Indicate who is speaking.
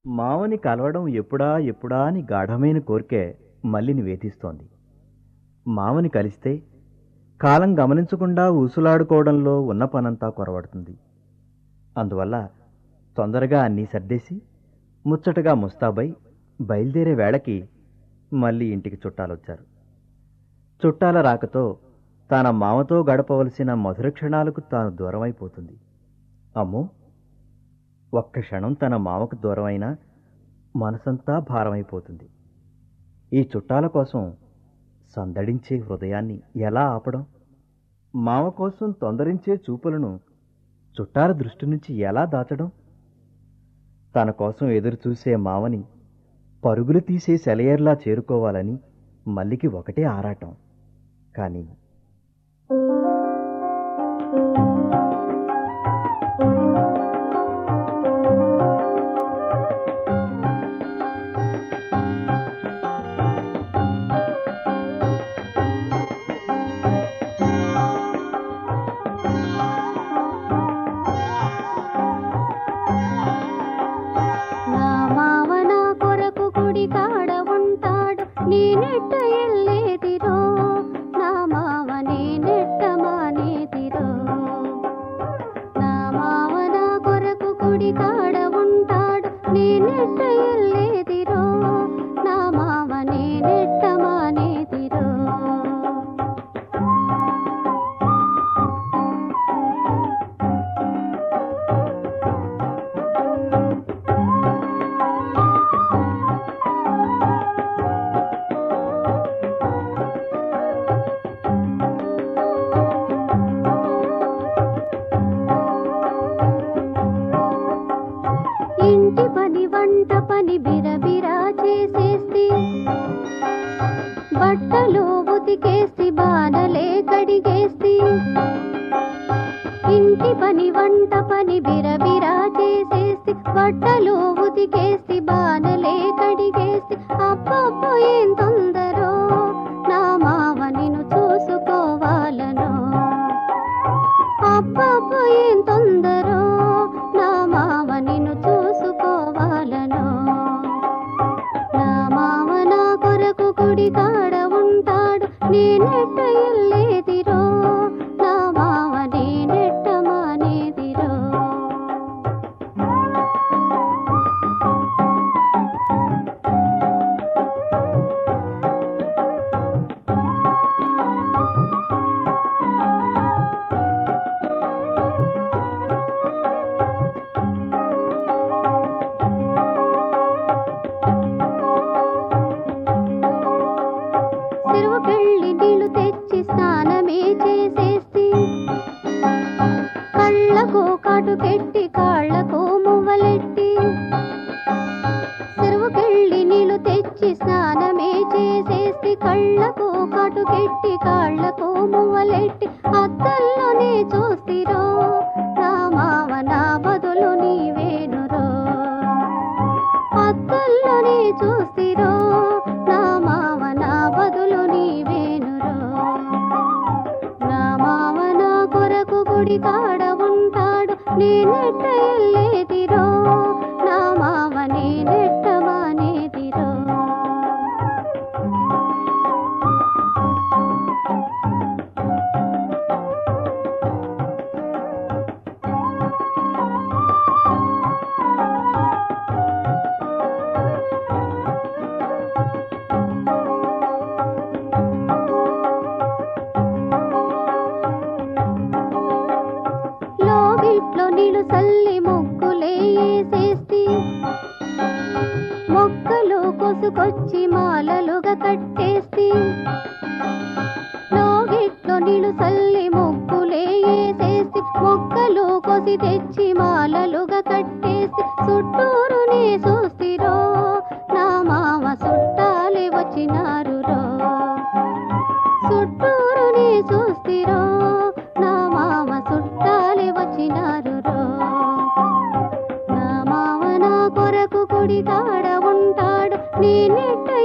Speaker 1: మావని కలవడం ఎప్పుడా ఎప్పుడా అని గాఢమైన కోరికే మల్లిని వేధిస్తోంది మావని కలిస్తే కాలం గమనించకుండా ఊసులాడుకోవడంలో ఉన్న పనంతా కొరవడుతుంది అందువల్ల తొందరగా అన్నీ సర్దేసి ముచ్చటగా ముస్తాబై బయలుదేరే వేళకి మళ్ళీ ఇంటికి చుట్టాలొచ్చారు చుట్టాల రాకతో తన మామతో గడపవలసిన మధుర క్షణాలకు తాను దూరమైపోతుంది అమ్మో ఒక్క క్షణం తన మామకు దూరమైనా మనసంతా భారమైపోతుంది ఈ చుట్టాల కోసం సందడించే హృదయాన్ని ఎలా ఆపడం మామ కోసం తొందరించే చూపులను చుట్టాల దృష్టి నుంచి ఎలా దాచడం తన కోసం ఎదురు చూసే మామని పరుగులు తీసే సెలయేర్లా చేరుకోవాలని మల్లికి ఒకటే ఆరాటం కానీ
Speaker 2: నా మావ నా కొరకు గుడి కాడ ఉంటాడు నేనెట్ట ఎల్లేదిరో నా మావ నేనెట్ట మానేదిరో నా మావ నా కొరకు గుడి కాడ ఉంటాడు నేనెట్ట ఎల్లేదిరో నా మావ నేనెట్ట మానేదిరో ఇంటి పని వంట పని బిరబిరా చేసేస్తే బట్టలు ఉతికేసి బానలే కడిగేస్తే ఇంటి పని వంట పని బిరబిరా చేసేసి బట్టలు ఉతికేసి బానలే కడిగేసి అబ్బబ్బో ఏం తొందరో నా మావ నిన్ను చూసుకోవాలనో అబ్బబ్బో ఏం తొందరో నా మావ నిన్ను చూసుకోవాలనో నా మావ నా కొరకు గుడి కాడ ఉంటాడు నేనెట్ట ఎల్లేదిరో నా మావ నేనెట్ట మానేదిరో చెరువుకెళ్ళి నీళ్లు తెచ్చి స్నానమే చేసేస్తే కళ్ళకు కాటుకెట్టి కాళ్ళకు మువ్వలెట్టి చెరువుకెళ్ళి నీళ్లు తెచ్చి స్నానమే చేసేస్తే కళ్ళకు కాటుకెట్టి కాళ్ళకు మువ్వలెట్టి అద్దల్లోనే చూస్తిరో నా మావ నా బదులు నీవేనురో అద్దల్లోనే చూస్తిరో నా మావ నా బదులు నీవేనురో నా మావ నా కొరకు గుడి కాడ ఉంటాడు నేనెట్ట ఎల్లేదిరో నా మావ నేనెట్ట మానేదిరో లోగిట్లో నీళ్ళు చల్లి ముగ్గులే వేసేస్తే మొక్కలు కొసుకొచ్చి మాలలుగా కట్టేస్తే లోగిట్లో నీళ్ళు చల్లి ముగ్గులే వేసేసి మొక్కలు కొసి తెచ్చి మాలలుగా కట్టేసి చుట్టూరునే చూస్తిరో నా మామ చుట్టాలే వచ్చినారు రో చుట్టూరుని చూస్తిరో నా మామ చుట్టాలే వచ్చినారు రో నా మామ నా కొరకు కుడి కాడ ఉంటాడు నేనెట్ట